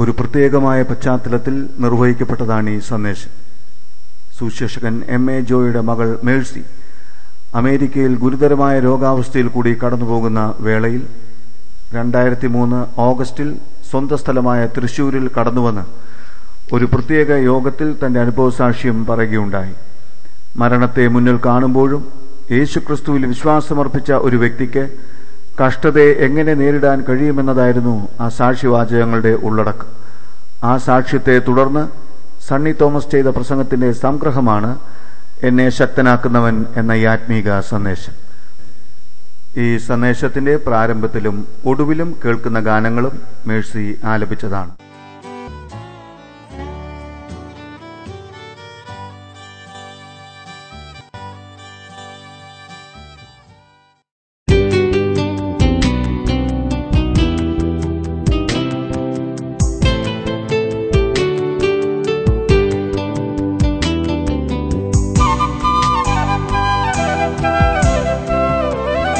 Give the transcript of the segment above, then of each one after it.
ഒരു പ്രത്യേകമായ പശ്ചാത്തലത്തിൽ നിർവഹിക്കപ്പെട്ടതാണ് ഈ സന്ദേശം സുശേഷകൻ എം എ ജോയുടെ മകൾ മേഴ്സി അമേരിക്കയിൽ ഗുരുതരമായ രോഗാവസ്ഥയിൽ കൂടി കടന്നുപോകുന്ന വേളയിൽ രണ്ടായിരത്തി മൂന്ന് ഓഗസ്റ്റിൽ സ്വന്തം സ്ഥലമായ തൃശൂരിൽ കടന്നുവന്ന് ഒരു പ്രത്യേക യോഗത്തിൽ തന്റെ അനുഭവസാക്ഷ്യം പറയുകയുണ്ടായി മരണത്തെ മുന്നിൽ കാണുമ്പോഴും യേശുക്രിസ്തുവിൽ വിശ്വാസമർപ്പിച്ച ഒരു വ്യക്തിക്ക് കഷ്ടതയെ എങ്ങനെ നേരിടാൻ കഴിയുമെന്നതായിരുന്നു ആ സാക്ഷ്യവാചകങ്ങളുടെ ഉള്ളടക്കം ആ സാക്ഷ്യത്തെ തുടർന്ന് സണ്ണി തോമസ് ചെയ്ത പ്രസംഗത്തിന്റെ സംഗ്രഹമാണ് എന്നെ ശക്തനാക്കുന്നവൻ എന്ന ഈ ആത്മീക സന്ദേശം ഈ സന്ദേശത്തിന്റെ പ്രാരംഭത്തിലും ഒടുവിലും കേൾക്കുന്ന ഗാനങ്ങളും മേഴ്സി ആലപിച്ചതാണ്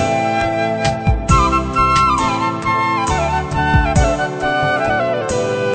യേശുവേ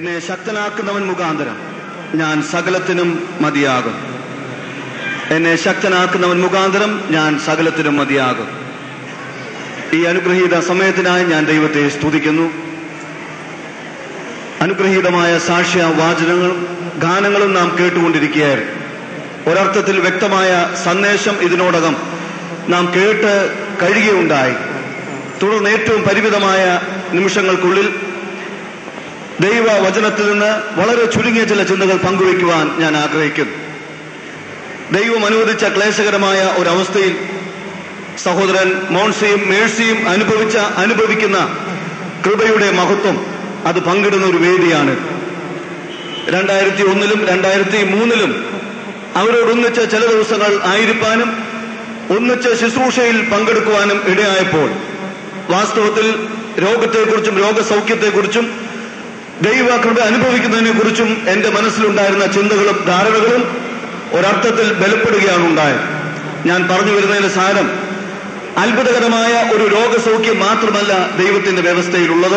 എന്നെ ശക്തനാക്കുന്നവൻ മുഖാന്തരം ഞാൻ സകലത്തിനും മതിയാകും എന്നെ ശക്തനാക്കുന്നവൻ മുഖാന്തരം ഞാൻ സകലത്തിനും മതിയാകും ഈ അനുഗ്രഹീത സമയത്തിനായി ഞാൻ ദൈവത്തെ സ്തുതിക്കുന്നു അനുഗ്രഹീതമായ സാക്ഷ്യ വാചനങ്ങളും ഗാനങ്ങളും നാം കേട്ടുകൊണ്ടിരിക്കുകയായിരുന്നു ഒരർത്ഥത്തിൽ വ്യക്തമായ സന്ദേശം ഇതിനോടകം നാം കേട്ട് കഴിയുകയുണ്ടായി തുടർന്ന് ഏറ്റവും പരിമിതമായ നിമിഷങ്ങൾക്കുള്ളിൽ ദൈവ വചനത്തിൽ നിന്ന് വളരെ ചുരുങ്ങിയ ചില ചിന്തകൾ പങ്കുവയ്ക്കുവാൻ ഞാൻ ആഗ്രഹിക്കുന്നു ദൈവം അനുവദിച്ച ക്ലേശകരമായ ഒരവസ്ഥയിൽ സഹോദരൻ മോൺസിയും മേഴ്സിയും അനുഭവിച്ച അനുഭവിക്കുന്ന കൃപയുടെ മഹത്വം അത് പങ്കിടുന്ന ഒരു വേദിയാണ് രണ്ടായിരത്തി ഒന്നിലും രണ്ടായിരത്തി മൂന്നിലും അവരോടൊന്നിച്ച് ചില ദിവസങ്ങൾ ആയിരിക്കാനും ഒന്നിച്ച് ശുശ്രൂഷയിൽ പങ്കെടുക്കുവാനും ഇടയായപ്പോൾ വാസ്തവത്തിൽ രോഗത്തെക്കുറിച്ചും രോഗസൗഖ്യത്തെക്കുറിച്ചും ദൈവകൃപ അനുഭവിക്കുന്നതിനെ കുറിച്ചും എന്റെ മനസ്സിലുണ്ടായിരുന്ന ചിന്തകളും ധാരണകളും ഒരർത്ഥത്തിൽ ബലപ്പെടുകയാണ് ഉണ്ടായത് ഞാൻ പറഞ്ഞു വരുന്നതിന്റെ സാരം അത്ഭുതകരമായ ഒരു രോഗസൗഖ്യം മാത്രമല്ല ദൈവത്തിന്റെ വ്യവസ്ഥയിലുള്ളത്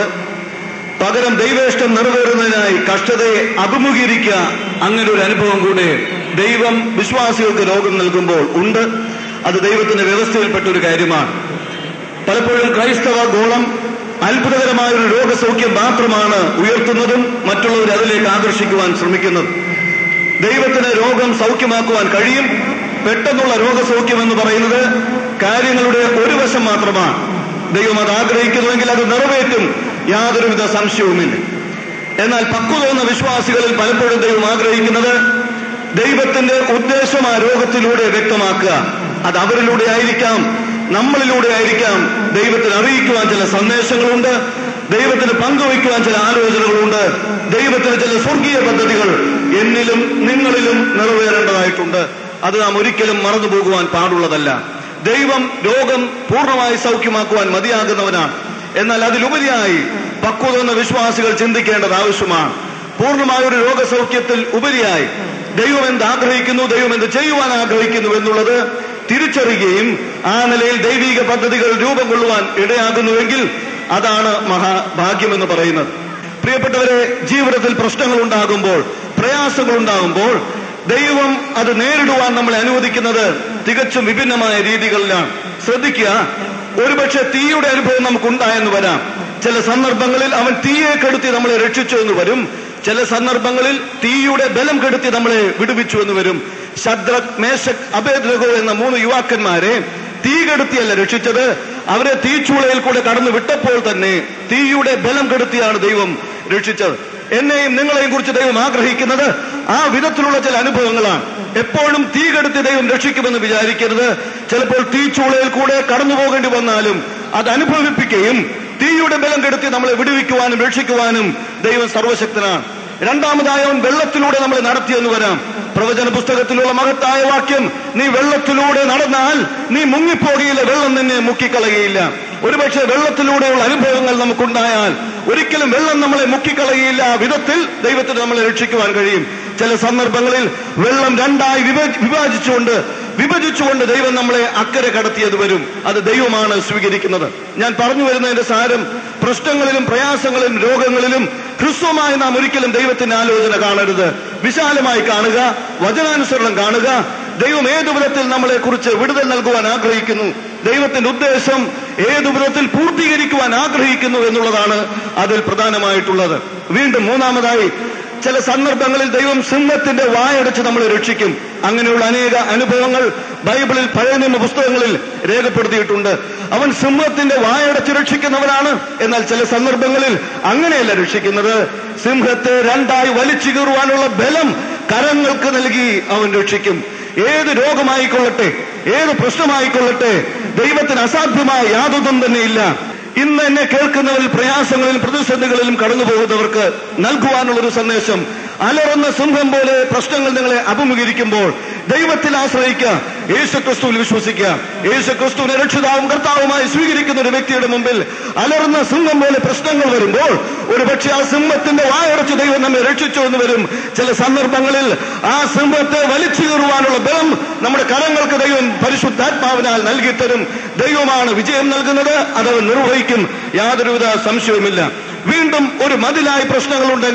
പകരം ദൈവേഷ്ടം നിറവേറുന്നതിനായി കഷ്ടതയെ അഭിമുഖീകരിക്കുക അങ്ങനെ ഒരു അനുഭവം കൂടെ ദൈവം വിശ്വാസികൾക്ക് രോഗം നൽകുമ്പോൾ ഉണ്ട് അത് ദൈവത്തിന്റെ വ്യവസ്ഥയിൽപ്പെട്ട ഒരു കാര്യമാണ് പലപ്പോഴും ക്രൈസ്തവ ഗോളം അത്ഭുതകരമായ ഒരു രോഗസൗഖ്യം മാത്രമാണ് ഉയർത്തുന്നതും മറ്റുള്ളവരെ അതിലേക്ക് ആകർഷിക്കുവാൻ ശ്രമിക്കുന്നത് ദൈവത്തിന് രോഗം സൗഖ്യമാക്കുവാൻ കഴിയും പെട്ടെന്നുള്ള രോഗസൗഖ്യം എന്ന് പറയുന്നത് കാര്യങ്ങളുടെ ഒരു വശം മാത്രമാണ് ദൈവം അത് ആഗ്രഹിക്കുന്നുവെങ്കിൽ അത് നിറവേറ്റും യാതൊരുവിധ സംശയവുമില്ല എന്നാൽ പക്വത എന്ന വിശ്വാസികളിൽ പലപ്പോഴും ദൈവം ആഗ്രഹിക്കുന്നത് ദൈവത്തിന്റെ ഉദ്ദേശം ആ രോഗത്തിലൂടെ വ്യക്തമാക്കുക അത് അവരിലൂടെ ആയിരിക്കാം നമ്മളിലൂടെ ആയിരിക്കാം ദൈവത്തിന് അറിയിക്കുവാൻ ചില സന്ദേശങ്ങളുണ്ട് ദൈവത്തിന് പങ്കുവയ്ക്കുവാൻ ചില ആലോചനകളുണ്ട് ദൈവത്തിന് ചില സ്വർഗീയ പദ്ധതികൾ എന്നിലും നിങ്ങളിലും നിറവേറേണ്ടതായിട്ടുണ്ട് അത് നാം ഒരിക്കലും മറന്നു പോകുവാൻ പാടുള്ളതല്ല ദൈവം രോഗം പൂർണ്ണമായി സൗഖ്യമാക്കുവാൻ മതിയാകുന്നവനാണ് എന്നാൽ അതിലുപരിയായി പക്വത എന്ന വിശ്വാസികൾ ചിന്തിക്കേണ്ടത് ആവശ്യമാണ് പൂർണ്ണമായ ഒരു രോഗസൗഖ്യത്തിൽ ഉപരിയായി ദൈവം എന്ത് ആഗ്രഹിക്കുന്നു ദൈവം എന്ത് ചെയ്യുവാൻ ആഗ്രഹിക്കുന്നു എന്നുള്ളത് തിരിച്ചറിയുകയും ആ നിലയിൽ ദൈവിക പദ്ധതികൾ രൂപം കൊള്ളുവാൻ ഇടയാകുന്നുവെങ്കിൽ അതാണ് മഹാഭാഗ്യം എന്ന് പറയുന്നത് പ്രിയപ്പെട്ടവരെ ജീവിതത്തിൽ പ്രശ്നങ്ങൾ ഉണ്ടാകുമ്പോൾ പ്രയാസങ്ങൾ ഉണ്ടാകുമ്പോൾ ദൈവം അത് നേരിടുവാൻ നമ്മളെ അനുവദിക്കുന്നത് തികച്ചും വിഭിന്നമായ രീതികളിലാണ് ശ്രദ്ധിക്കുക ഒരുപക്ഷെ തീയുടെ അനുഭവം നമുക്കുണ്ടായെന്ന് വരാം ചില സന്ദർഭങ്ങളിൽ അവൻ തീയെ കെടുത്തി നമ്മളെ രക്ഷിച്ചു എന്ന് വരും ചില സന്ദർഭങ്ങളിൽ തീയുടെ ബലം കെടുത്തി നമ്മളെ വിടുവിച്ചു എന്ന് വരും ശദ്രക് മേശക് അഭേദ്രകോ എന്ന മൂന്ന് യുവാക്കന്മാരെ തീ കെടുത്തിയല്ല രക്ഷിച്ചത് അവരെ തീച്ചൂളയിൽ കൂടെ കടന്നു വിട്ടപ്പോൾ തന്നെ തീയുടെ ബലം കെടുത്തിയാണ് ദൈവം രക്ഷിച്ചത് എന്നെയും നിങ്ങളെയും കുറിച്ച് ദൈവം ആഗ്രഹിക്കുന്നത് ആ വിധത്തിലുള്ള ചില അനുഭവങ്ങളാണ് എപ്പോഴും തീ കെടുത്തി ദൈവം രക്ഷിക്കുമെന്ന് വിചാരിക്കരുത് ചിലപ്പോൾ തീച്ചൂളയിൽ കൂടെ കടന്നു പോകേണ്ടി വന്നാലും അത് അനുഭവിപ്പിക്കുകയും തീയുടെ ബലം കെടുത്തി നമ്മളെ വിടുവിക്കുവാനും രക്ഷിക്കുവാനും ദൈവം സർവശക്തനാണ് രണ്ടാമതായ അവൻ വെള്ളത്തിലൂടെ നമ്മളെ നടത്തിയെന്ന് വരാം പ്രവചന പുസ്തകത്തിലുള്ള മഹത്തായ വാക്യം നീ വെള്ളത്തിലൂടെ നടന്നാൽ നീ മുങ്ങിപ്പോകുകയില്ല വെള്ളം നിന്നെ മുക്കിക്കളയുകയില്ല ഒരുപക്ഷെ വെള്ളത്തിലൂടെയുള്ള അനുഭവങ്ങൾ നമുക്കുണ്ടായാൽ ഒരിക്കലും വെള്ളം നമ്മളെ മുക്കിക്കളയുകയില്ല ആ വിധത്തിൽ ദൈവത്തിന് നമ്മളെ രക്ഷിക്കുവാൻ കഴിയും ചില സന്ദർഭങ്ങളിൽ വെള്ളം രണ്ടായി വിഭജ- വിഭാജിച്ചുകൊണ്ട് വിഭജിച്ചുകൊണ്ട് ദൈവം നമ്മളെ അക്കരെ കടത്തിയത് വരും അത് ദൈവമാണ് സ്വീകരിക്കുന്നത് ഞാൻ പറഞ്ഞു വരുന്നതിന്റെ സാരം പ്രശ്നങ്ങളിലും പ്രയാസങ്ങളിലും രോഗങ്ങളിലും ഹ്രസ്വമായി നാം ഒരിക്കലും ദൈവത്തിന്റെ ആലോചന കാണരുത് വിശാലമായി കാണുക വചനാനുസരണം കാണുക ദൈവം ഏതു വിധത്തിൽ നമ്മളെ കുറിച്ച് വിടുതൽ നൽകുവാൻ ആഗ്രഹിക്കുന്നു ദൈവത്തിന്റെ ഉദ്ദേശം ഏതു വിധത്തിൽ പൂർത്തീകരിക്കുവാൻ ആഗ്രഹിക്കുന്നു എന്നുള്ളതാണ് അതിൽ പ്രധാനമായിട്ടുള്ളത് വീണ്ടും മൂന്നാമതായി ചില സന്ദർഭങ്ങളിൽ ദൈവം സിംഹത്തിന്റെ വായടച്ച് നമ്മളെ രക്ഷിക്കും അങ്ങനെയുള്ള അനേക അനുഭവങ്ങൾ ബൈബിളിൽ പഴയ നിയമ പുസ്തകങ്ങളിൽ രേഖപ്പെടുത്തിയിട്ടുണ്ട് അവൻ സിംഹത്തിന്റെ വായടച്ച് രക്ഷിക്കുന്നവനാണ് എന്നാൽ ചില സന്ദർഭങ്ങളിൽ അങ്ങനെയല്ല രക്ഷിക്കുന്നത് സിംഹത്തെ രണ്ടായി വലിച്ചു കീറുവാനുള്ള ബലം കരങ്ങൾക്ക് നൽകി അവൻ രക്ഷിക്കും ഏത് രോഗമായിക്കൊള്ളട്ടെ ഏത് പ്രശ്നമായിക്കൊള്ളട്ടെ ദൈവത്തിന് അസാധ്യമായ യാതൊന്നും തന്നെയില്ല ഇന്ന് എന്നെ കേൾക്കുന്നവരിൽ പ്രയാസങ്ങളിലും പ്രതിസന്ധികളിലും കടന്നു പോകുന്നവർക്ക് നൽകുവാനുള്ള ഒരു സന്ദേശം അലറുന്ന സിംഹം പോലെ പ്രശ്നങ്ങൾ നിങ്ങളെ അഭിമുഖീകരിക്കുമ്പോൾ ദൈവത്തിൽ ആശ്രയിക്കുക യേശു ക്രിസ്തുവിൽ വിശ്വസിക്കുക യേശു ക്രിസ്തുവിനെ രക്ഷിതാവും കർത്താവുമായി സ്വീകരിക്കുന്ന ഒരു വ്യക്തിയുടെ മുമ്പിൽ അലറുന്ന സിംഹം പോലെ പ്രശ്നങ്ങൾ വരുമ്പോൾ ഒരുപക്ഷെ ആ സിംഹത്തിന്റെ വായടച്ച് ദൈവം നമ്മെ രക്ഷിച്ചു എന്ന് വരും ചില സന്ദർഭങ്ങളിൽ ആ സിംഹത്തെ വലിച്ചു കീറുവാനുള്ള ബലം നമ്മുടെ കരങ്ങൾക്ക് ദൈവം പരിശുദ്ധാത്മാവിനാൽ നൽകിത്തരും ദൈവമാണ് വിജയം നൽകുന്നത് അതവൻ നിർവഹിക്കും യാതൊരുവിധ സംശയവുമില്ല വീണ്ടും ഒരു മതിലായി പ്രശ്നങ്ങളുണ്ടെങ്കിൽ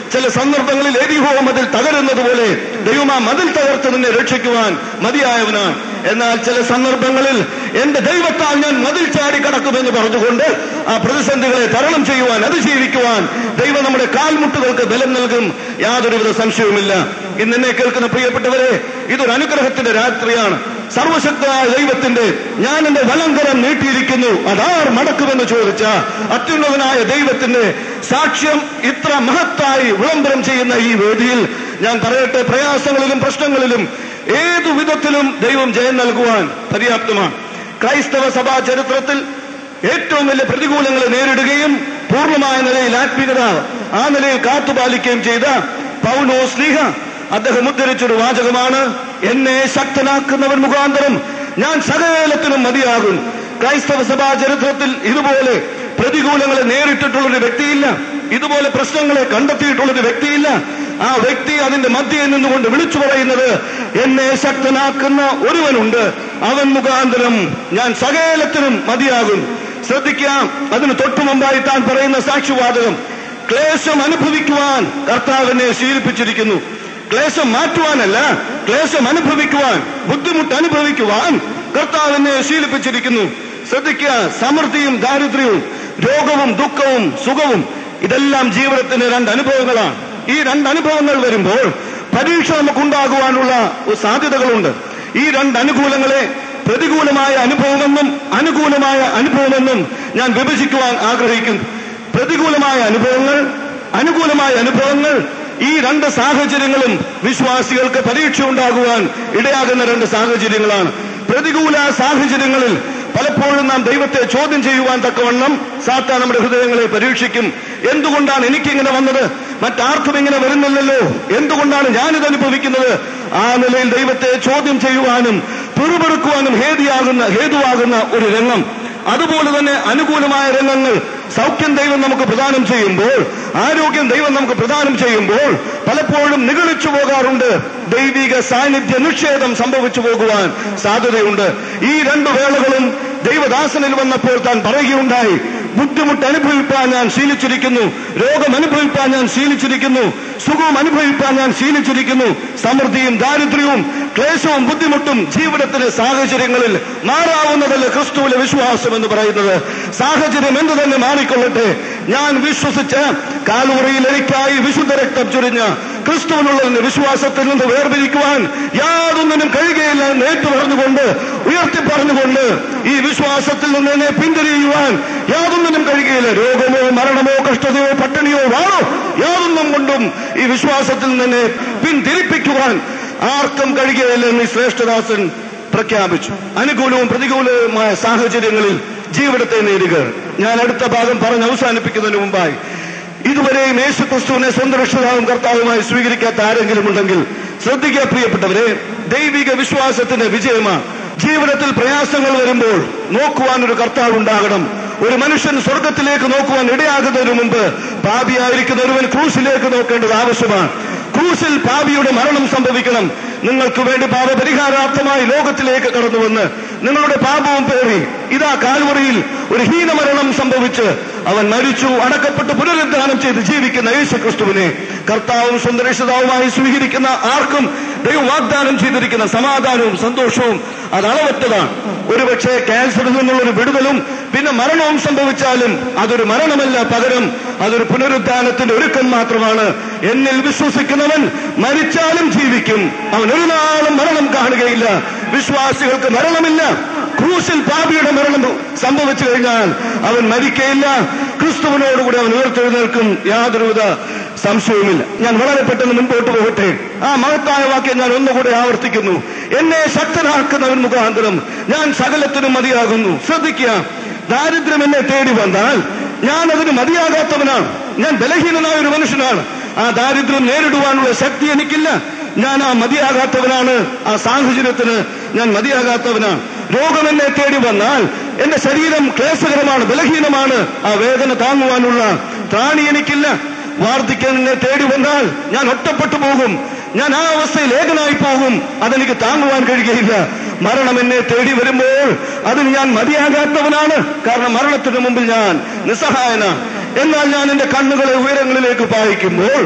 ചില സന്ദർഭങ്ങളിൽ എരിഹോ മതിൽ തകരുന്നത് പോലെ ദൈവം ആ മതിൽ തകർത്ത് നിന്നെ രക്ഷിക്കുവാൻ മതിയായവനാണ് എന്നാൽ ചില സന്ദർഭങ്ങളിൽ എന്റെ ദൈവത്താൽ ഞാൻ മതിൽ ചാടി കടക്കുമെന്ന് പറഞ്ഞുകൊണ്ട് ആ പ്രതിസന്ധികളെ തരണം ചെയ്യുവാൻ അതിജീവിക്കുവാൻ ദൈവം നമ്മുടെ കാൽമുട്ടുകൾക്ക് ബലം നൽകും യാതൊരുവിധ സംശയവുമില്ല ഇന്ന് എന്നെ കേൾക്കുന്ന പ്രിയപ്പെട്ടവരെ ഇതൊരു അനുഗ്രഹത്തിന്റെ രാത്രിയാണ് സർവശക്തനായ ദൈവത്തിന്റെ ഞാൻ എന്റെ വലങ്കരം നീട്ടിയിരിക്കുന്നു അതാർ മടക്കുമെന്ന് ചോദിച്ച അത്യുന്നതനായ ദൈവത്തിന്റെ സാക്ഷ്യം ഇത്ര മഹത്തായി വിളംബരം ചെയ്യുന്ന ഈ വേദിയിൽ ഞാൻ പറയട്ടെ പ്രയാസങ്ങളിലും പ്രശ്നങ്ങളിലും ഏതു വിധത്തിലും ദൈവം ജയം നൽകുവാൻ പര്യാപ്തമാണ് ക്രൈസ്തവ സഭാ ചരിത്രത്തിൽ ഏറ്റവും വലിയ പ്രതികൂലങ്ങളെ നേരിടുകയും പൂർണ്ണമായ നിലയിൽ ആത്മീയത ആ നിലയിൽ കാത്തുപാലിക്കുകയും ചെയ്ത പൗലോ സ്ലീഹ അദ്ദേഹം ഉദ്ധരിച്ചൊരു വാചകമാണ് എന്നെ ശക്തനാക്കുന്നവൻ മുഖാന്തരം ഞാൻ സകലത്തിനും മതിയാകും ക്രൈസ്തവ സഭാ ചരിത്രത്തിൽ ഇതുപോലെ പ്രതികൂലങ്ങളെ നേരിട്ടിട്ടുള്ളൊരു വ്യക്തിയില്ല ഇതുപോലെ പ്രശ്നങ്ങളെ കണ്ടെത്തിയിട്ടുള്ളൊരു വ്യക്തിയില്ല ആ വ്യക്തി അതിന്റെ മധ്യയിൽ നിന്നുകൊണ്ട് വിളിച്ചു പറയുന്നത് എന്നെ ശക്തനാക്കുന്ന ഒരുവനുണ്ട് അവൻ മുഖാന്തരം ഞാൻ സകലത്തിനും മതിയാകും ശ്രദ്ധിക്കാം അതിന് തൊട്ടു മുമ്പായി താൻ പറയുന്ന സാക്ഷിവാദകം ക്ലേശം അനുഭവിക്കുവാൻ കർത്താവിനെ ശീലിപ്പിച്ചിരിക്കുന്നു ക്ലേശം മാറ്റുവാനല്ല ക്ലേശം അനുഭവിക്കുവാൻ ബുദ്ധിമുട്ട് അനുഭവിക്കുവാൻ കർത്താവിനെ ശീലിപ്പിച്ചിരിക്കുന്നു ശ്രദ്ധിക്കുക സമൃദ്ധിയും ദാരിദ്ര്യവും രോഗവും ദുഃഖവും സുഖവും ഇതെല്ലാം ജീവിതത്തിന്റെ രണ്ട് അനുഭവങ്ങളാണ് ഈ രണ്ട് അനുഭവങ്ങൾ വരുമ്പോൾ പരീക്ഷ നമുക്കുണ്ടാകുവാനുള്ള സാധ്യതകളുണ്ട് ഈ രണ്ട് അനുകൂലങ്ങളെ പ്രതികൂലമായ അനുഭവമെന്നും അനുകൂലമായ അനുഭവമെന്നും ഞാൻ വിഭജിക്കുവാൻ ആഗ്രഹിക്കുന്നു പ്രതികൂലമായ അനുഭവങ്ങൾ അനുകൂലമായ അനുഭവങ്ങൾ ഈ രണ്ട് സാഹചര്യങ്ങളും വിശ്വാസികൾക്ക് പരീക്ഷ ഉണ്ടാകുവാൻ ഇടയാകുന്ന രണ്ട് സാഹചര്യങ്ങളാണ് പ്രതികൂല സാഹചര്യങ്ങളിൽ പലപ്പോഴും നാം ദൈവത്തെ ചോദ്യം ചെയ്യുവാൻ തക്കവണ്ണം സാത്താൻ നമ്മുടെ ഹൃദയങ്ങളെ പരീക്ഷിക്കും എന്തുകൊണ്ടാണ് എനിക്കിങ്ങനെ വന്നത് മറ്റാർക്കും ഇങ്ങനെ വരുന്നില്ലല്ലോ എന്തുകൊണ്ടാണ് ഞാനിത് അനുഭവിക്കുന്നത് ആ നിലയിൽ ദൈവത്തെ ചോദ്യം ചെയ്യുവാനും പിറുപിറുക്കുവാനും ഹേതിയാകുന്ന ഹേതുവാകുന്ന ഒരു രംഗം അതുപോലെ തന്നെ അനുകൂലമായ രംഗങ്ങൾ സൗഖ്യം ദൈവം നമുക്ക് പ്രദാനം ചെയ്യുമ്പോൾ ആരോഗ്യം ദൈവം നമുക്ക് പ്രദാനം ചെയ്യുമ്പോൾ പലപ്പോഴും നിഗളിച്ചു പോകാറുണ്ട് ദൈവിക സാന്നിധ്യ നിഷേധം സംഭവിച്ചു പോകുവാൻ സാധ്യതയുണ്ട് ഈ രണ്ടു വേളകളും ദൈവദാസനിൽ വന്നപ്പോൾ താൻ പറയുകയുണ്ടായി ബുദ്ധിമുട്ട് അനുഭവിപ്പാൻ ഞാൻ ശീലിച്ചിരിക്കുന്നു രോഗം അനുഭവിപ്പാൻ ഞാൻ ശീലിച്ചിരിക്കുന്നു സുഖവും അനുഭവിപ്പാൻ ഞാൻ ശീലിച്ചിരിക്കുന്നു സമൃദ്ധിയും ദാരിദ്ര്യവും ക്ലേശവും ബുദ്ധിമുട്ടും ജീവിതത്തിലെ സാഹചര്യങ്ങളിൽ മാറാവുന്നതല്ല ക്രിസ്തുവിലെ വിശ്വാസം എന്ന് പറയുന്നത് സാഹചര്യം എന്തു തന്നെ മാറിക്കൊള്ളട്ടെ ഞാൻ വിശ്വസിച്ച് കാലുറയിൽ എനിക്കായി വിശുദ്ധ രക്തം ചൊരിഞ്ഞ ക്രിസ്തുവിനുള്ള എന്റെ വിശ്വാസത്തിൽ നിന്ന് വേർപിരിക്കുവാൻ യാതൊന്നിനും കഴിയുകയില്ല എന്ന് ഏറ്റു പറഞ്ഞുകൊണ്ട് ഉയർത്തി പറഞ്ഞുകൊണ്ട് ഈ വിശ്വാസത്തിൽ നിന്ന് എന്നെ പിന്തിരിയുവാൻ യാതൊന്നിനും കഴിയുകയില്ല രോഗമോ മരണമോ കഷ്ടതയോ പട്ടിണിയോ വാണോ യാതൊന്നും കൊണ്ടും ഈ വിശ്വാസത്തിൽ നിന്ന് എന്നെ പിന്തിരിപ്പിക്കുവാൻ ആർക്കും കഴിയുകയില്ല എന്ന് ഈ ശ്രേഷ്ഠദാസൻ പ്രഖ്യാപിച്ചു അനുകൂലവും പ്രതികൂലവുമായ സാഹചര്യങ്ങളിൽ ജീവിതത്തെ നേടുക ഞാൻ അടുത്ത ഭാഗം പറഞ്ഞ് അവസാനിപ്പിക്കുന്നതിന് മുമ്പായി ഇതുവരെയും യേശു ക്രിസ്തുവിനെ സ്വന്തം രക്ഷിതാവും കർത്താവുമായി സ്വീകരിക്കാത്ത ആരെങ്കിലും ഉണ്ടെങ്കിൽ ശ്രദ്ധിക്കുക പ്രിയപ്പെട്ടവരെ ദൈവിക വിശ്വാസത്തിന്റെ വിജയമാണ് ജീവിതത്തിൽ പ്രയാസങ്ങൾ വരുമ്പോൾ നോക്കുവാൻ ഒരു കർത്താവ് ഉണ്ടാകണം ഒരു മനുഷ്യൻ സ്വർഗത്തിലേക്ക് നോക്കുവാൻ ഇടയാകുന്നതിന് മുമ്പ് പാപിയായിരിക്കുന്ന ഒരുവൻ ക്രൂസിലേക്ക് നോക്കേണ്ടത് ആവശ്യമാണ് ക്രൂസിൽ പാപിയുടെ മരണം സംഭവിക്കണം നിങ്ങൾക്ക് വേണ്ടി പാപപരിഹാരാർത്ഥമായി ലോകത്തിലേക്ക് കടന്നു വന്ന് നിങ്ങളുടെ പാപവും പേറി ഇതാ കാൽവറിയിൽ ഒരു ഹീനമരണം സംഭവിച്ച് അവൻ മരിച്ചു അടക്കപ്പെട്ട് പുനരുദ്ധാനം ചെയ്ത് ജീവിക്കുന്ന യേശു ക്രിസ്തുവിനെ കർത്താവും സുന്ദരക്ഷിതാവുമായി സ്വീകരിക്കുന്ന ആർക്കും ദൈവം വാഗ്ദാനം ചെയ്തിരിക്കുന്ന സമാധാനവും സന്തോഷവും അത് അളവറ്റതാണ് ഒരുപക്ഷെ ക്യാൻസറിൽ നിന്നുള്ളൊരു വിടുതലും പിന്നെ മരണവും സംഭവിച്ചാലും അതൊരു മരണമല്ല പകരം അതൊരു പുനരുദ്ധാനത്തിന്റെ ഒരുക്കം മാത്രമാണ് എന്നിൽ വിശ്വസിക്കുന്നവൻ മരിച്ചാലും ജീവിക്കും അവൻ ഒരു നാളും മരണം കാണുകയില്ല വിശ്വാസികൾക്ക് മരണമില്ല ക്രൂശിൽ പാപിയുടെ മരണം സംഭവിച്ചു കഴിഞ്ഞാൽ അവൻ മരിക്കയില്ല ക്രിസ്തുവിനോടുകൂടി അവൻ ഉയർത്തെഴുന്നേൽക്കും യാതൊരുവിധ സംശയവുമില്ല ഞാൻ വളരെ പെട്ടെന്ന് മുൻപോട്ട് പോകട്ടെ ആ മഹത്തായ വാക്യം ഞാൻ ഒന്നുകൂടെ ആവർത്തിക്കുന്നു എന്നെ ശക്തനാക്കുന്നവൻ മുഖാന്തരം ഞാൻ സകലത്തിനും മതിയാകുന്നു ശ്രദ്ധിക്കുക ദാരിദ്ര്യം എന്നെ തേടി വന്നാൽ ഞാൻ അതിന് മതിയാകാത്തവനാണ് ഞാൻ ബലഹീനനായ ഒരു മനുഷ്യനാണ് ആ ദാരിദ്ര്യം നേരിടുവാനുള്ള ശക്തി എനിക്കില്ല ഞാൻ ആ മതിയാകാത്തവനാണ് ആ സാഹചര്യത്തിന് ഞാൻ മതിയാകാത്തവനാണ് രോഗം എന്നെ തേടി വന്നാൽ എന്റെ ശരീരം ക്ലേശകരമാണ് ബലഹീനമാണ് ആ വേദന താങ്ങുവാനുള്ള ത്രാണി എനിക്കില്ല വാർദ്ധക്യം എന്നെ തേടി വന്നാൽ ഞാൻ ഒറ്റപ്പെട്ടു പോകും ഞാൻ ആ അവസ്ഥയിൽ ഏകനായി പോകും അതെനിക്ക് താങ്ങുവാൻ കഴിയുകയില്ല മരണം എന്നെ തേടി വരുമ്പോൾ അതിന് ഞാൻ മതിയാകാത്തവനാണ് കാരണം മരണത്തിന് മുമ്പിൽ ഞാൻ നിസ്സഹായനാണ് എന്നാൽ ഞാൻ എന്റെ കണ്ണുകളെ ഉയരങ്ങളിലേക്ക് പായിക്കുമ്പോൾ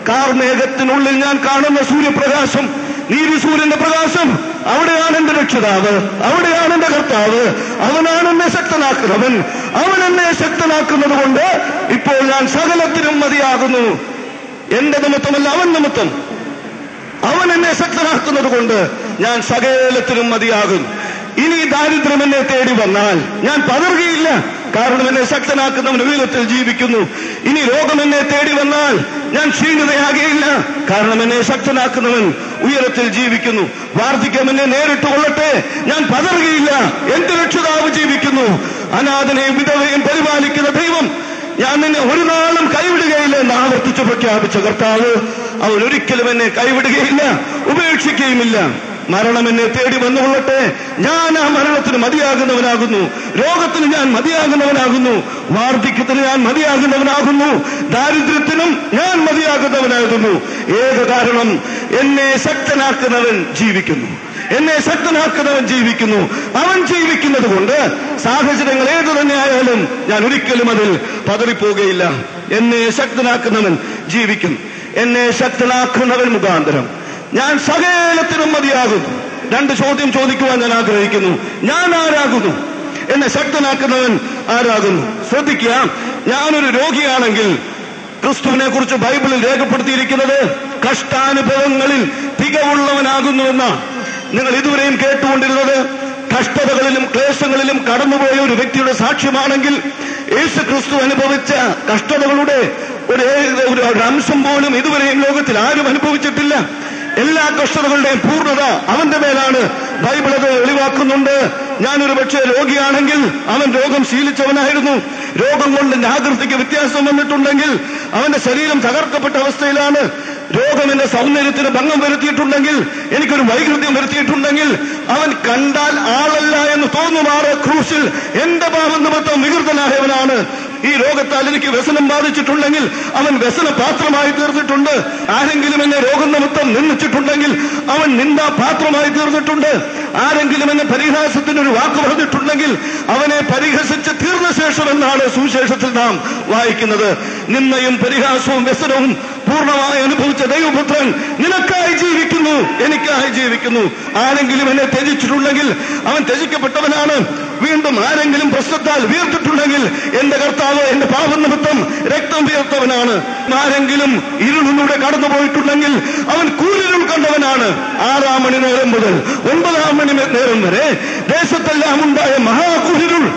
കാർമേഘത്തിനുള്ളിൽ ഞാൻ കാണുന്ന സൂര്യപ്രകാശം നീതി സൂര്യന്റെ പ്രകാശം അവിടെയാണ് എന്റെ രക്ഷിതാവ് അവിടെയാണ് എന്റെ കർത്താവ് അവനാണ് എന്നെ ശക്തനാക്കുന്നവൻ അവൻ എന്നെ ശക്തനാക്കുന്നത് കൊണ്ട് ഇപ്പോൾ ഞാൻ സകലത്തിനും മതിയാകുന്നു എന്റെ നിമിത്തമല്ല അവൻ നിമിത്തം അവൻ എന്നെ ശക്തനാക്കുന്നത് കൊണ്ട് ഞാൻ സകലത്തിനും മതിയാകും ഇനി ദാരിദ്ര്യം എന്നെ തേടി വന്നാൽ ഞാൻ പതറുകയില്ല കാരണം എന്നെ ശക്തനാക്കുന്നവൻ ഉയരത്തിൽ ജീവിക്കുന്നു ഇനി രോഗം എന്നെ തേടി വന്നാൽ ഞാൻ ക്ഷീണിതയാകുകയില്ല കാരണം എന്നെ ശക്തനാക്കുന്നവൻ ഉയരത്തിൽ ജീവിക്കുന്നു വാർദ്ധക്യം എന്നെ നേരിട്ട് കൊള്ളട്ടെ ഞാൻ പതറുകയില്ല എന്റെ രക്ഷിതാവ് ജീവിക്കുന്നു അനാഥനെയും വിധവയും പരിപാലിക്കുന്ന ദൈവം ഞാൻ നിന്നെ ഒരു നാളും കൈവിടുകയില്ല എന്ന് ആവർത്തിച്ച് പ്രഖ്യാപിച്ച കർത്താവ് അവൻ ഒരിക്കലും എന്നെ കൈവിടുകയില്ല ഉപേക്ഷിക്കുകയുമില്ല മരണം എന്നെ തേടി വന്നുകൊള്ളട്ടെ ഞാൻ ആ മരണത്തിന് മതിയാകുന്നവനാകുന്നു രോഗത്തിന് ഞാൻ മതിയാകുന്നവനാകുന്നു വാർദ്ധക്യത്തിന് ഞാൻ മതിയാകുന്നവനാകുന്നു ദാരിദ്ര്യത്തിനും ഞാൻ മതിയാകുന്നവനാകുന്നു ഏക കാരണം എന്നെ ശക്തനാക്കുന്നവൻ ജീവിക്കുന്നു എന്നെ ശക്തനാക്കുന്നവൻ ജീവിക്കുന്നു അവൻ ജീവിക്കുന്നത് കൊണ്ട് സാഹചര്യങ്ങൾ ഏതു തന്നെ ആയാലും ഞാൻ ഒരിക്കലും അതിൽ പതറിപ്പോകുകയില്ല എന്നെ ശക്തനാക്കുന്നവൻ ജീവിക്കുന്നു എന്നെ ശക്തനാക്കുന്നവൻ മുഖാന്തരം ഞാൻ സകലത്തിനും മതിയാകുന്നു രണ്ട് ചോദ്യം ചോദിക്കുവാൻ ഞാൻ ആഗ്രഹിക്കുന്നു ഞാൻ ആരാകുന്നു എന്നെ ശക്തനാക്കുന്നവൻ ആരാകുന്നു ശ്രദ്ധിക്കുക ഞാനൊരു രോഗിയാണെങ്കിൽ ക്രിസ്തുവിനെ കുറിച്ച് ബൈബിളിൽ രേഖപ്പെടുത്തിയിരിക്കുന്നത് കഷ്ടാനുഭവങ്ങളിൽ തികവുള്ളവനാകുന്നുവെന്നാണ് നിങ്ങൾ ഇതുവരെയും കേട്ടുകൊണ്ടിരുന്നത് കഷ്ടതകളിലും ക്ലേശങ്ങളിലും കടന്നുപോയ ഒരു വ്യക്തിയുടെ സാക്ഷ്യമാണെങ്കിൽ യേശു ക്രിസ്തു അനുഭവിച്ച കഷ്ടതകളുടെ ഒരു ഒരു ഒരു അംശം പോലും ഇതുവരെയും ലോകത്തിൽ ആരും അനുഭവിച്ചിട്ടില്ല എല്ലാ കഷ്ടതകളുടെയും പൂർണ്ണത അവന്റെ മേലാണ് ബൈബിൾ അത് വെളിവാക്കുന്നുണ്ട് ഞാനൊരു പക്ഷേ രോഗിയാണെങ്കിൽ അവൻ രോഗം ശീലിച്ചവനായിരുന്നു രോഗം കൊണ്ട് ജാഗ്രതയ്ക്ക് വ്യത്യാസം വന്നിട്ടുണ്ടെങ്കിൽ അവന്റെ ശരീരം തകർക്കപ്പെട്ട അവസ്ഥയിലാണ് രോഗം എന്റെ സൗന്ദര്യത്തിന് ഭംഗം വരുത്തിയിട്ടുണ്ടെങ്കിൽ എനിക്കൊരു വൈകൃത്യം വരുത്തിയിട്ടുണ്ടെങ്കിൽ അവൻ കണ്ടാൽ ആളല്ല എന്ന് തോന്നുമാറ് ക്രൂശിൽ എന്റെ പാപം നിമിത്തം വികൃതനായവനാണ് ഈ രോഗത്താൽ എനിക്ക് വ്യസനം ബാധിച്ചിട്ടുണ്ടെങ്കിൽ അവൻ വ്യസന പാത്രമായി തീർന്നിട്ടുണ്ട് ആരെങ്കിലും എന്നെ രോഗം നിമിത്തം നിന്ദിച്ചിട്ടുണ്ടെങ്കിൽ അവൻ നിന്ദാ പാത്രമായി തീർന്നിട്ടുണ്ട് ആരെങ്കിലും എന്നെ പരിഹാസത്തിന് ഒരു വാക്ക് പറഞ്ഞിട്ടുണ്ടെങ്കിൽ അവനെ പരിഹസിച്ച് തീർന്ന ശേഷം എന്നാണ് സുവിശേഷത്തിൽ നാം വായിക്കുന്നത് നിന്നയും പരിഹാസവും വ്യസനവും പൂർണ്ണമായി അനുഭവിച്ച ദൈവപുത്രൻ നിനക്കായി ജീവിക്കുന്നു എനിക്കായി ജീവിക്കുന്നു ആരെങ്കിലും എന്നെ ത്യജിച്ചിട്ടുണ്ടെങ്കിൽ അവൻ ത്യജിക്കപ്പെട്ടവനാണ് വീണ്ടും ആരെങ്കിലും പ്രശ്നത്താൽ വീർത്തിട്ടുണ്ടെങ്കിൽ എന്റെ കർത്താവ് എന്റെ പാപം നിമിത്തം രക്തം വീർത്തവനാണ് ആരെങ്കിലും ഇരുളിലൂടെ കടന്നുപോയിട്ടുണ്ടെങ്കിൽ അവൻ കൂരിരുൾ കണ്ടവനാണ് ആറാം മണി നേരം മുതൽ ഒൻപതാം മണി നേരം വരെ ദേശത്തെല്ലാം ഉണ്ടായ മഹാകൂരിരുൾ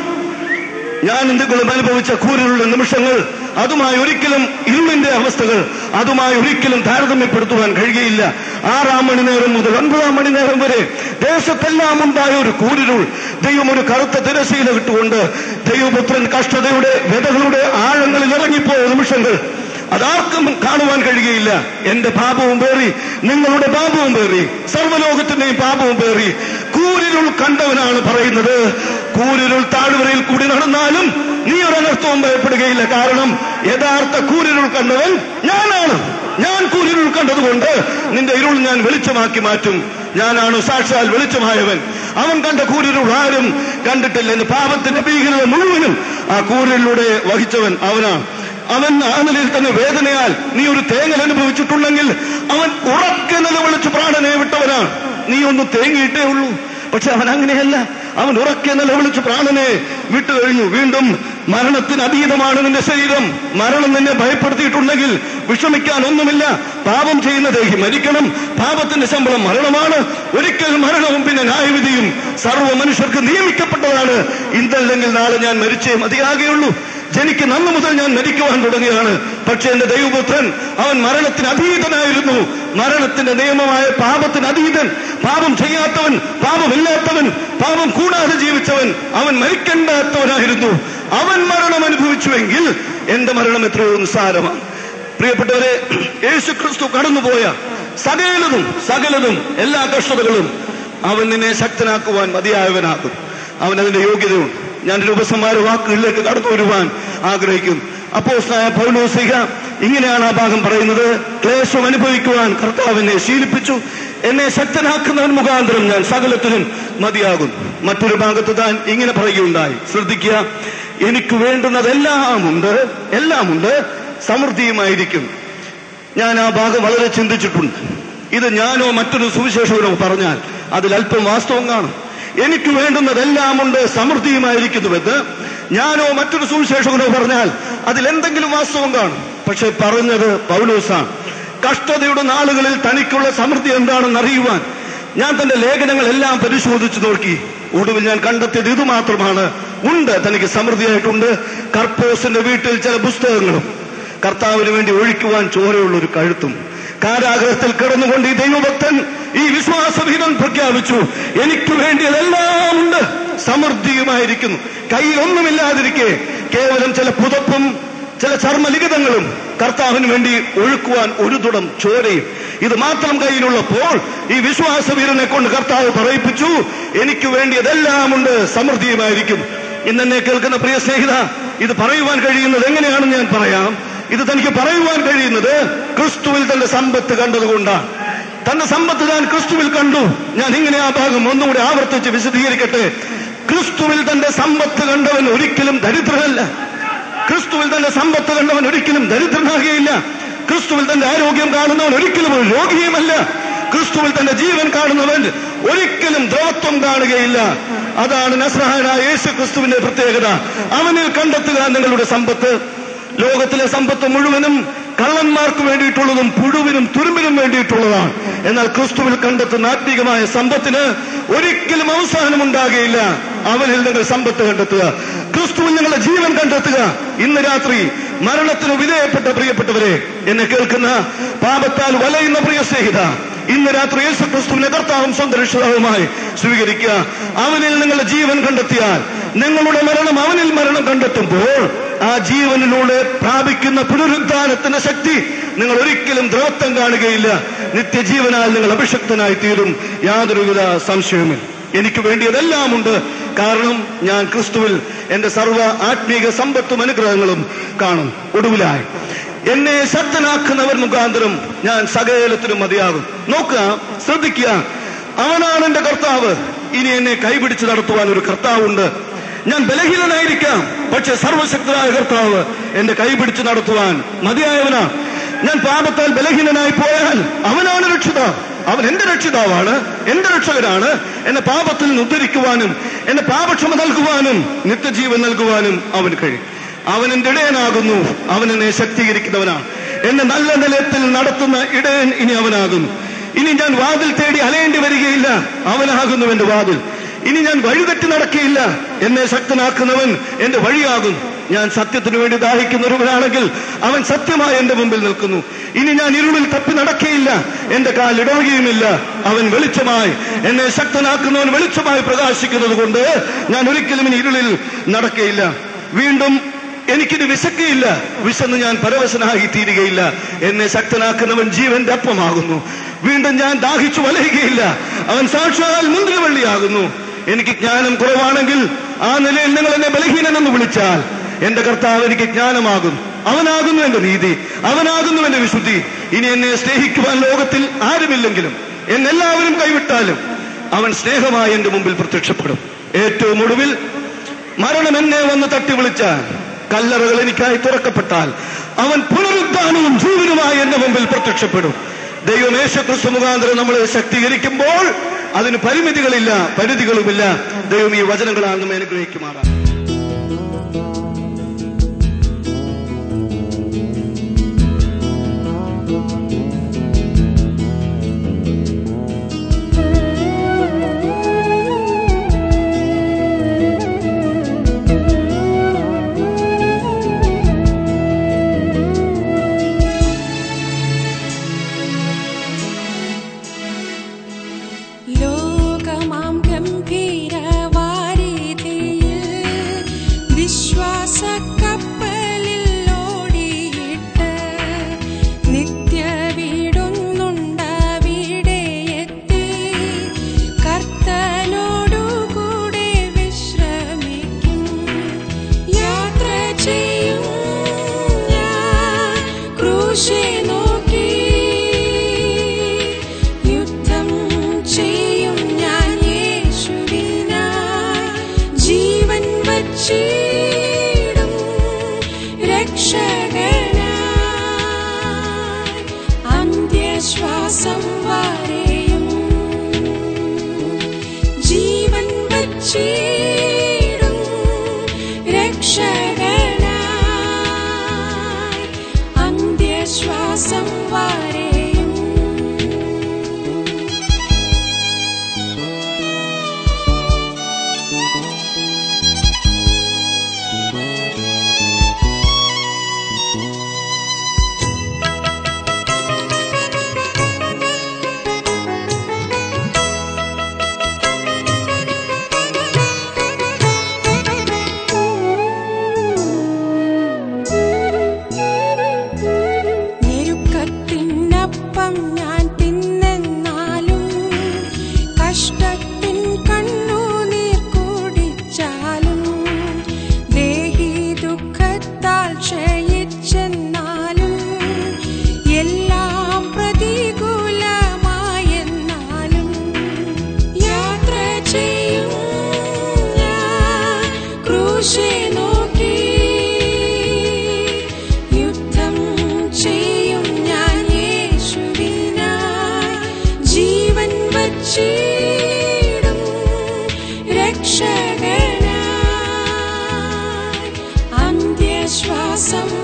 ഞാൻ എന്തെങ്കിലും അനുഭവിച്ച കൂരിലുള്ള നിമിഷങ്ങൾ അതുമായി ഒരിക്കലും ഇരുളിന്റെ അവസ്ഥകൾ അതുമായി ഒരിക്കലും താരതമ്യപ്പെടുത്തുവാൻ കഴിയുകയില്ല ആറാം മണി നേരം മുതൽ ഒൻപതാം മണി നേരം വരെ ദേശത്തെല്ലാം ഉണ്ടായ ഒരു കൂരിരുൾ ദൈവം ഒരു കറുത്ത തിരശീല വിട്ടുകൊണ്ട് ദൈവപുത്രൻ കഷ്ടതയുടെ വ്യതകളുടെ ആഴങ്ങളിൽ ഇറങ്ങിപ്പോയ നിമിഷങ്ങൾ അതാർക്കും കാണുവാൻ കഴിയുകയില്ല എന്റെ പാപവും പേറി നിങ്ങളുടെ പാപവും പേറി സർവ്വലോകത്തിന്റെയും പാപവും പേറി കൂരിരുൾ കണ്ടവനാണ് പറയുന്നത് കൂരിരുൾ താഴ്വരയിൽ കൂടി നടന്നാലും നീ ഒരനർത്ഥവും ഭയപ്പെടുകയില്ല കാരണം യഥാർത്ഥ കൂരിരുൾ കണ്ടവൻ ഞാനാണ് ഞാൻ കൂരിരുൾ കണ്ടതുകൊണ്ട് നിന്റെ ഇരുൾ ഞാൻ വെളിച്ചമാക്കി മാറ്റും ഞാനാണ് സാക്ഷാൽ വെളിച്ചമായവൻ അവൻ കണ്ട കൂരിരുൾ ആരും കണ്ടിട്ടില്ല എന്ന് പാപത്തിന്റെ ഭീകരത മുഴുവനും ആ കൂരിലൂടെ വഹിച്ചവൻ അവനാണ് അവൻ ആ നിലയിൽ തന്നെ വേദനയാൽ നീ ഒരു തേങ്ങൽ അനുഭവിച്ചിട്ടുണ്ടെങ്കിൽ അവൻ ഉറക്കെ നിലവിളിച്ച് പ്രാണനെ വിട്ടവനാണ് നീ ഒന്ന് തേങ്ങിയിട്ടേ ഉള്ളൂ പക്ഷെ അവൻ അങ്ങനെയല്ല അവൻ ഉറക്കെ നിലവിളിച്ച് പ്രാണനെ വിട്ടു കഴിഞ്ഞു വീണ്ടും മരണത്തിന് അതീതമാണ് നിന്റെ ശരീരം മരണം നിന്നെ ഭയപ്പെടുത്തിയിട്ടുണ്ടെങ്കിൽ വിഷമിക്കാൻ ഒന്നുമില്ല പാപം ചെയ്യുന്ന ദേഹി മരിക്കണം പാപത്തിന്റെ ശമ്പളം മരണമാണ് ഒരിക്കൽ മരണവും പിന്നെ ന്യായവിധിയും സർവ്വ മനുഷ്യർക്ക് നിയമിക്കപ്പെട്ടതാണ് ഇന്നല്ലെങ്കിൽ നാളെ ഞാൻ മരിച്ചേ മതിയാകെയുള്ളൂ ജനിക്കുന്ന അന്ന് മുതൽ ഞാൻ മരിക്കുവാൻ തുടങ്ങുകയാണ് പക്ഷെ എന്റെ ദൈവപുത്രൻ അവൻ മരണത്തിന് അതീതനായിരുന്നു മരണത്തിന്റെ നിയമമായ പാപത്തിന് അതീതൻ പാപം ചെയ്യാത്തവൻ പാപമില്ലാത്തവൻ പാപം കൂടാതെ ജീവിച്ചവൻ അവൻ മരിക്കേണ്ടാത്തവനായിരുന്നു അവൻ മരണം അനുഭവിച്ചുവെങ്കിൽ എന്റെ മരണം എത്രയോ നിസ്സാരമാണ് പ്രിയപ്പെട്ടവരെ യേശു ക്രിസ്തു കടന്നുപോയ സകലതും സകലതും എല്ലാ കഷ്ടതകളും അവൻ നിന്നെ ശക്തനാക്കുവാൻ മതിയായവനാകും അവൻ അതിന്റെ യോഗ്യതയുണ്ട് ഞാൻ രൂപസമാര വാക്കുകളിലേക്ക് കടന്നു വരുവാൻ ആഗ്രഹിക്കുന്നു അപ്പോസ്തായ പൗലോസിക ഇങ്ങനെയാണ് ആ ഭാഗം പറയുന്നത് ക്ലേശം അനുഭവിക്കുവാൻ കർത്താവിനെ ശീലിപ്പിച്ചു എന്നെ ശക്തനാക്കുന്നവൻ മുഖാന്തരം ഞാൻ സകലത്തിനും മതിയാകും മറ്റൊരു ഭാഗത്ത് താൻ ഇങ്ങനെ പറയുകയുണ്ടായി ശ്രദ്ധിക്കുക എനിക്ക് വേണ്ടുന്നതെല്ലാം ഉണ്ട് എല്ലാമുണ്ട് സമൃദ്ധിയുമായിരിക്കും ഞാൻ ആ ഭാഗം വളരെ ചിന്തിച്ചിട്ടുണ്ട് ഇത് ഞാനോ മറ്റൊരു സുവിശേഷകനോ പറഞ്ഞാൽ അതിൽ അല്പം വാസ്തവം കാണും എനിക്ക് വേണ്ടുന്നതെല്ലാം ഉണ്ട് സമൃദ്ധിയുമായിരിക്കുന്നുവെന്ന് ഞാനോ മറ്റൊരു സുവിശേഷകനോ പറഞ്ഞാൽ അതിൽ എന്തെങ്കിലും വാസ്തവം കാണും പക്ഷെ പറഞ്ഞത് പൗലോസാണ് കഷ്ടതയുടെ നാളുകളിൽ തനിക്കുള്ള സമൃദ്ധി എന്താണെന്ന് അറിയുവാൻ ഞാൻ തന്റെ ലേഖനങ്ങളെല്ലാം പരിശോധിച്ചു നോക്കി ഒടുവിൽ ഞാൻ കണ്ടെത്തിയത് ഇത് മാത്രമാണ് ഉണ്ട് തനിക്ക് സമൃദ്ധിയായിട്ടുണ്ട് കർപ്പോസിന്റെ വീട്ടിൽ ചില പുസ്തകങ്ങളും കർത്താവിന് വേണ്ടി ഒഴിക്കുവാൻ ചോരയുള്ള ഒരു കഴുത്തും കാരാഗ്രഹത്തിൽ കിടന്നുകൊണ്ട് ഈ ദൈവഭക്തൻ ഈ വിശ്വാസവിഹിതം പ്രഖ്യാപിച്ചു എനിക്ക് വേണ്ടിയതെല്ലാം ഉണ്ട് സമൃദ്ധിയുമായിരിക്കുന്നു കയ്യിൽ ഒന്നുമില്ലാതിരിക്കെ കേവലം ചില പുതപ്പും ചില ചർമ്മലിഖിതങ്ങളും കർത്താവിന് വേണ്ടി ഒഴുക്കുവാൻ ഒരു തുടം ചോരയും ഇത് മാത്രം കയ്യിലുള്ളപ്പോൾ ഈ വിശ്വാസവീരനെ കൊണ്ട് കർത്താവ് പറയിപ്പിച്ചു എനിക്ക് വേണ്ടിയതെല്ലാം ഉണ്ട് സമൃദ്ധിയുമായിരിക്കും ഇന്നെന്നെ കേൾക്കുന്ന പ്രിയ സ്നേഹിത ഇത് പറയുവാൻ കഴിയുന്നത് എങ്ങനെയാണെന്ന് ഞാൻ പറയാം ഇത് തനിക്ക് പറയുവാൻ കഴിയുന്നത് ക്രിസ്തുവിൽ തന്റെ സമ്പത്ത് കണ്ടതുകൊണ്ടാണ് തന്റെ സമ്പത്ത് ഞാൻ ക്രിസ്തുവിൽ കണ്ടു ഞാൻ ഇങ്ങനെ ആ ഭാഗം ഒന്നുകൂടി ആവർത്തിച്ച് വിശദീകരിക്കട്ടെ ക്രിസ്തുവിൽ തന്റെ സമ്പത്ത് കണ്ടവൻ ഒരിക്കലും ദരിദ്രനല്ല ക്രിസ്തുവിൽ തന്റെ സമ്പത്ത് കണ്ടവൻ ഒരിക്കലും ദരിദ്രനാകുകയില്ല ക്രിസ്തുവിൽ തന്റെ ആരോഗ്യം കാണുന്നവൻ ഒരിക്കലും ഒരു രോഗിയുമല്ല ക്രിസ്തുവിൽ തന്റെ ജീവൻ കാണുന്നവൻ ഒരിക്കലും ദ്രവത്വം കാണുകയില്ല അതാണ് നസ്രഹാനായ യേശു ക്രിസ്തുവിന്റെ പ്രത്യേകത അവനിൽ കണ്ടെത്തുക നിങ്ങളുടെ സമ്പത്ത് ലോകത്തിലെ സമ്പത്ത് മുഴുവനും കള്ളന്മാർക്ക് വേണ്ടിയിട്ടുള്ളതും പുഴുവിനും തുരുമ്പിനും വേണ്ടിയിട്ടുള്ളതാണ് എന്നാൽ ക്രിസ്തുവിൽ കണ്ടെത്തുന്ന ആത്മീകമായ സമ്പത്തിന് ഒരിക്കലും അവസാനം ഉണ്ടാകുകയില്ല അവനിൽ നിങ്ങൾ സമ്പത്ത് കണ്ടെത്തുക ക്രിസ്തുവിൽ നിങ്ങളുടെ ജീവൻ കണ്ടെത്തുക ഇന്ന് രാത്രി മരണത്തിന് വിധേയപ്പെട്ട പ്രിയപ്പെട്ടവരെ എന്നെ കേൾക്കുന്ന പാപത്താൽ വലയുന്ന പ്രിയ സ്നേഹിത ഇന്ന് രാത്രി യേശു ക്രിസ്തുവിനെ കർത്താവും സ്വന്തം രക്ഷിതാവുമായി സ്വീകരിക്കുക അവനിൽ നിങ്ങളുടെ ജീവൻ കണ്ടെത്തിയാൽ നിങ്ങളുടെ മരണം അവനിൽ മരണം കണ്ടെത്തുമ്പോൾ ആ ജീവനിലൂടെ പ്രാപിക്കുന്ന പുനരുദ്ധാനത്തിന്റെ ശക്തി നിങ്ങൾ ഒരിക്കലും ദ്രവത്വം കാണുകയില്ല നിത്യജീവനാൽ നിങ്ങൾ അഭിഷക്തനായി തീരും യാതൊരുവിധ സംശയവുമില്ല എനിക്ക് വേണ്ടിയതെല്ലാം ഉണ്ട് കാരണം ഞാൻ ക്രിസ്തുവിൽ എന്റെ സർവ്വ ആത്മീക സമ്പത്തും അനുഗ്രഹങ്ങളും കാണും ഒടുവിലായി എന്നെ ശക്തനാക്കുന്നവർ മുഖാന്തരം ഞാൻ സകലത്തിനും മതിയാകും നോക്കുക ശ്രദ്ധിക്കുക അവനാണ് എന്റെ കർത്താവ് ഇനി എന്നെ കൈപിടിച്ച് നടത്തുവാൻ ഒരു കർത്താവുണ്ട് ഞാൻ ബലഹീനനായിരിക്കാം പക്ഷെ സർവശക്തനായ കർത്താവ് എന്റെ കൈപിടിച്ച് നടത്തുവാൻ മതിയായവനാണ് ഞാൻ പാപത്താൽ ബലഹീനനായി പോയാൽ അവനാണ് രക്ഷിതാവ് അവൻ എന്റെ രക്ഷിതാവാണ് എന്റെ രക്ഷകനാണ് എന്നെ പാപത്തിൽ നിന്ന് ഉദ്ധരിക്കുവാനും എന്നെ പാപക്ഷമ നൽകുവാനും നിത്യജീവൻ നൽകുവാനും അവന് കഴിയും അവൻ എന്റെ ഇടയനാകുന്നു അവൻ എന്നെ ശക്തീകരിക്കുന്നവനാണ് എന്നെ നല്ല നിലയത്തിൽ നടത്തുന്ന ഇടയൻ ഇനി അവനാകുന്നു ഇനി ഞാൻ വാതിൽ തേടി അലയേണ്ടി വരികയില്ല അവനാകുന്നു എന്റെ വാതിൽ ഇനി ഞാൻ വഴിതെറ്റി നടക്കുകയില്ല എന്നെ ശക്തനാക്കുന്നവൻ എന്റെ വഴിയാകും ഞാൻ സത്യത്തിനു വേണ്ടി ദാഹിക്കുന്ന ഒരുവനാണെങ്കിൽ അവൻ സത്യമായി എന്റെ മുമ്പിൽ നിൽക്കുന്നു ഇനി ഞാൻ ഇരുളിൽ തപ്പി നടക്കുകയില്ല എന്റെ കാൽ ഇടവുകയുമില്ല അവൻ വെളിച്ചമായി എന്നെ ശക്തനാക്കുന്നവൻ വെളിച്ചമായി പ്രകാശിക്കുന്നത് കൊണ്ട് ഞാൻ ഒരിക്കലും ഇനി ഇരുളിൽ നടക്കുകയില്ല വീണ്ടും എനിക്കിത് വിശക്കുകയില്ല വിശന്ന് ഞാൻ പരവശനായി തീരുകയില്ല എന്നെ ശക്തനാക്കുന്നവൻ ജീവന്റെ അപ്പമാകുന്നു വീണ്ടും ഞാൻ ദാഹിച്ചു വലയുകയില്ല അവൻ സാക്ഷാൽ മുന്തിരിവള്ളിയാകുന്നു എനിക്ക് ജ്ഞാനം കുറവാണെങ്കിൽ ആ നിലയിൽ നിങ്ങൾ എന്നെ ബലഹീനനെന്ന് വിളിച്ചാൽ എന്റെ കർത്താവ് എനിക്ക് ജ്ഞാനമാകും അവനാകുന്നു എന്റെ നീതി അവനാകുന്നു എന്റെ വിശുദ്ധി ഇനി എന്നെ സ്നേഹിക്കുവാൻ ലോകത്തിൽ ആരുമില്ലെങ്കിലും എന്നെല്ലാവരും കൈവിട്ടാലും അവൻ സ്നേഹമായി എന്റെ മുമ്പിൽ പ്രത്യക്ഷപ്പെടും ഏറ്റവും ഒടുവിൽ മരണം എന്നെ വന്ന് തട്ടി വിളിച്ചാൽ കല്ലറകൾ എനിക്കായി തുറക്കപ്പെട്ടാൽ അവൻ പുനരുദ്ധാനവും ജീവനുമായി എന്റെ മുമ്പിൽ പ്രത്യക്ഷപ്പെടും ദൈവം യേശുക്രിസ്തു മുഖാന്തരം നമ്മളെ ശക്തീകരിക്കുമ്പോൾ അതിന് പരിമിതികളില്ല പരിധികളുമില്ല ദൈവം ഈ വചനങ്ങളാൽ നമ്മെ അനുഗ്രഹിക്കുമാറാം ലോകമാം ഗംഭീരവാരിധിയിൽ വിശ്വാസക്കപ്പലിൽ ഓടിയിട്ട് നിത്യവീടുന്നുണ്ടവിടെ എത്തി കർത്തനോടുകൂടെ വിശ്രമിക്കും യാത്ര ചെയ്യും ഞാൻ ക്രൂശെ നോക്കി യുദ്ധം ചെയ്യും ഞാൻ യേശുവിനായി ജീവൻ വച്ചിടും രക്ഷകനായി ശ്വാസം